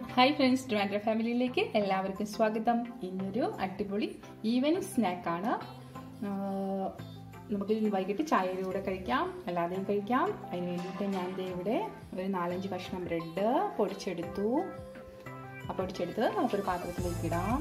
hi friends ഡ്രാൻഡ്ര ഫാമിലിയിലേക്ക് എല്ലാവർക്കും സ്വാഗതം ഇന്നൊരു അടിപൊളി ഈവനിങ് സ്നാക്കാണ് നമുക്ക് ഇന്ന് വൈകിട്ട് ചായയുടെ കൂടെ കഴിക്കാം അല്ലാതെയും കഴിക്കാം അതിന് വേണ്ടിയിട്ട് ഞാൻ ദേ ഇവിടെ ഒരു നാലഞ്ച് കഷ്ണം ബ്രെഡ് പൊടിച്ചെടുത്തു ആ പൊടിച്ചെടുത്ത് നമുക്കൊരു പാത്രത്തിലേക്ക് ഇടാം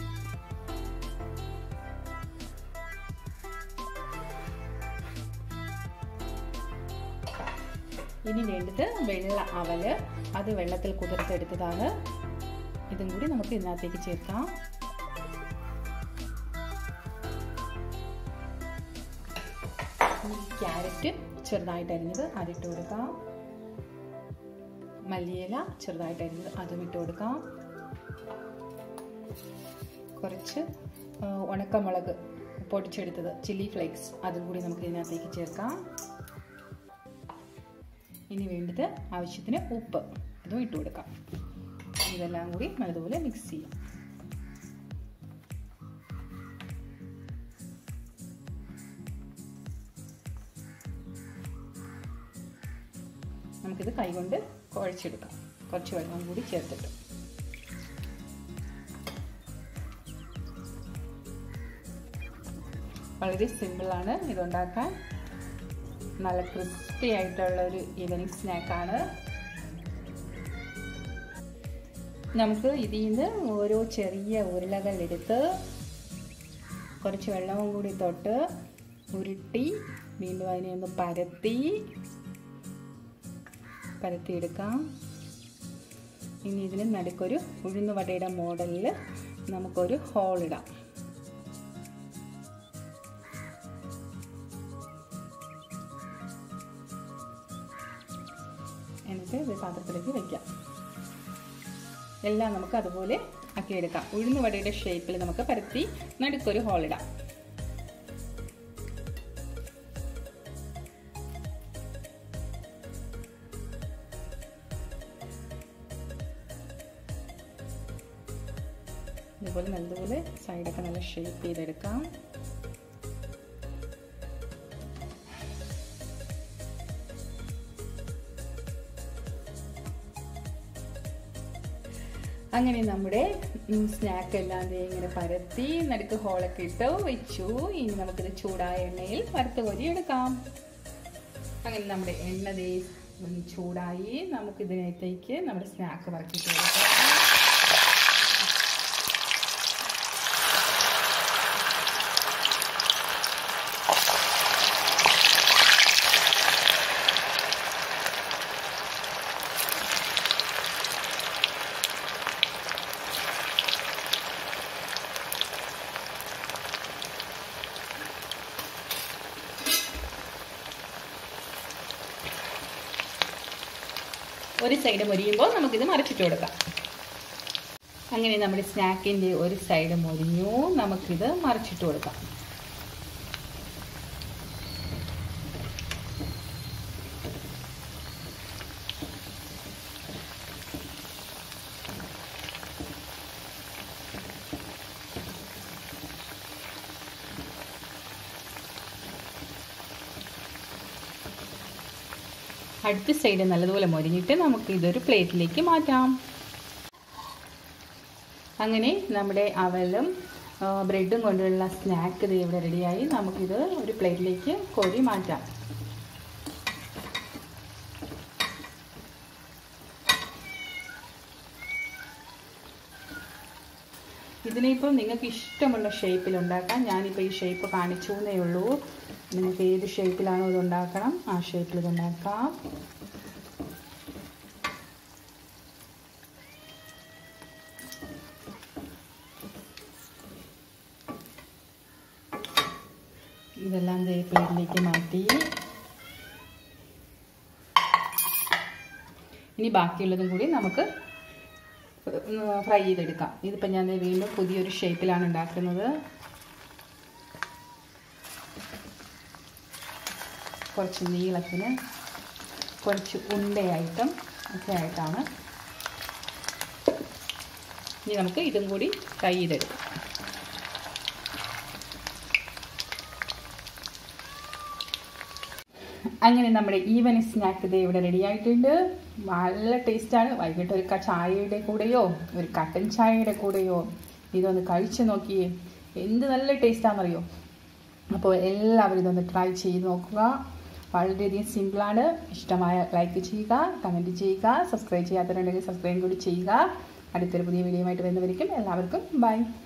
ഇനി വേണ്ടത് വെള്ള അവല് അത് വെള്ളത്തിൽ കുതിർത്തെടുത്തതാണ് ഇതും കൂടി നമുക്ക് ഇതിനകത്തേക്ക് ചേർക്കാം ക്യാരറ്റ് ചെറുതായിട്ട് അരിഞ്ഞത് അതിട്ട് കൊടുക്കാം മല്ലിയില ചെറുതായിട്ട് അരിഞ്ഞത് അതും ഇട്ട് കൊടുക്കാം കുറച്ച് ഉണക്കമുളക് പൊടിച്ചെടുത്തത് ചില്ലി ഫ്ലേക്സ് അതും കൂടി നമുക്ക് ഇതിനകത്തേക്ക് ചേർക്കാം ഇനി വേണ്ടത് ആവശ്യത്തിന് ഉപ്പ് അതും ഇട്ട് കൊടുക്കാം ഇതെല്ലാം കൂടി നല്ലതുപോലെ മിക്സ് ചെയ്യാം നമുക്കിത് കൈകൊണ്ട് കുഴച്ചെടുക്കാം കുറച്ച് വെള്ളം കൂടി ചേർത്തിട്ട് വളരെ സിമ്പിളാണ് ഇതുണ്ടാക്കാൻ നല്ല ക്രിസ്പി ആയിട്ടുള്ള ഒരു ഈവനിങ് സ്നാക്കാണ് നമുക്ക് ഇതിൽ നിന്ന് ഓരോ ചെറിയ ഉരുളകൾ എടുത്ത് കുറച്ച് വെള്ളവും കൂടി തൊട്ട് ഉരുട്ടി വീണ്ടും അതിനെ ഒന്ന് പരത്തി പരത്തിയെടുക്കാം ഇനി ഇതിന് നടുക്കൊരു ഉഴുന്നുവടയുടെ മോഡലിൽ നമുക്കൊരു ഹോൾ ഇടാം എന്നിട്ട് ഇത് പാത്രത്തിലേക്ക് വയ്ക്കാം എല്ലാം നമുക്ക് അതുപോലെ ആക്കിയെടുക്കാം ഉഴുന്ന് വടയുടെ ഷേപ്പിൽ നമുക്ക് പരത്തി നടുക്കൊരു ഹോളിടാം ഇതുപോലെ നല്ലതുപോലെ സൈഡൊക്കെ നല്ല ഷേപ്പ് ചെയ്തെടുക്കാം അങ്ങനെ നമ്മുടെ സ്നാക്ക് എല്ലാം ഇങ്ങനെ പരത്തി നടുക്ക് ഹോളൊക്കെ ഇട്ട് വെച്ചു ഇനി നമുക്കിത് ചൂടായ എണ്ണയിൽ വറുത്ത് കോരി എടുക്കാം അങ്ങനെ നമ്മുടെ എണ്ണ ദേ ചൂടായി നമുക്കിതിനകത്തേക്ക് നമ്മുടെ സ്നാക്ക് വറക്കിട്ട് കൊടുക്കാം ഒരു സൈഡ് മൊരിയുമ്പോൾ നമുക്കിത് മറിച്ചിട്ട് കൊടുക്കാം അങ്ങനെ നമ്മുടെ സ്നാക്കിൻ്റെ ഒരു സൈഡ് മൊരിഞ്ഞു നമുക്കിത് മറിച്ചിട്ട് കൊടുക്കാം അടുത്ത സൈഡ് നല്ലതുപോലെ മൊരിഞ്ഞിട്ട് നമുക്ക് ഇതൊരു പ്ലേറ്റിലേക്ക് മാറ്റാം അങ്ങനെ നമ്മുടെ അവലും ബ്രെഡും കൊണ്ടുള്ള സ്നാക്ക് ഇത് ഇവിടെ റെഡിയായി നമുക്കിത് ഒരു പ്ലേറ്റിലേക്ക് കോരി മാറ്റാം ഇതിനിപ്പോൾ നിങ്ങൾക്ക് ഇഷ്ടമുള്ള ഷേപ്പിൽ ഉണ്ടാക്കാം ഞാനിപ്പോൾ ഈ ഷേപ്പ് കാണിച്ചു എന്നേ ഉള്ളൂ നിങ്ങൾക്ക് ഏത് ഷേപ്പിലാണോ ഇത് ഉണ്ടാക്കണം ആ ഷേപ്പിൽ ഇത് ഉണ്ടാക്കാം ഇതെല്ലാം ദേ പ്ലേറ്റിലേക്ക് മാറ്റി ഇനി ബാക്കിയുള്ളതും കൂടി നമുക്ക് ഫ്രൈ ചെയ്തെടുക്കാം ഇതിപ്പോൾ ഞാൻ വീണ്ടും പുതിയൊരു ഷേപ്പിലാണ് ഉണ്ടാക്കുന്നത് കുറച്ച് നീളത്തിന് കുറച്ച് ഉണ്ടയായിട്ടും ഒക്കെ ആയിട്ടാണ് ഇനി നമുക്ക് ഇതും കൂടി ഫ്രൈ ചെയ്തെടുക്കാം അങ്ങനെ നമ്മുടെ ഈവനിങ് സ്നാക്ക് ഇത് ഇവിടെ റെഡി ആയിട്ടുണ്ട് നല്ല ടേസ്റ്റാണ് വൈകിട്ട് ഒരു ക- ചായയുടെ കൂടെയോ ഒരു കട്ടൻ ചായയുടെ കൂടെയോ ഇതൊന്ന് കഴിച്ചു നോക്കിയേ എന്ത് നല്ല ടേസ്റ്റാണെന്നറിയോ അപ്പോൾ എല്ലാവരും ഇതൊന്ന് ട്രൈ ചെയ്ത് നോക്കുക വളരെയധികം സിമ്പിളാണ് ഇഷ്ടമായ ലൈക്ക് ചെയ്യുക കമൻറ്റ് ചെയ്യുക സബ്സ്ക്രൈബ് ചെയ്യാത്തവരുണ്ടെങ്കിൽ സബ്സ്ക്രൈബ് കൂടി ചെയ്യുക അടുത്തൊരു പുതിയ വീഡിയോ ആയിട്ട് വരുന്നവരിക്കും എല്ലാവർക്കും ബൈ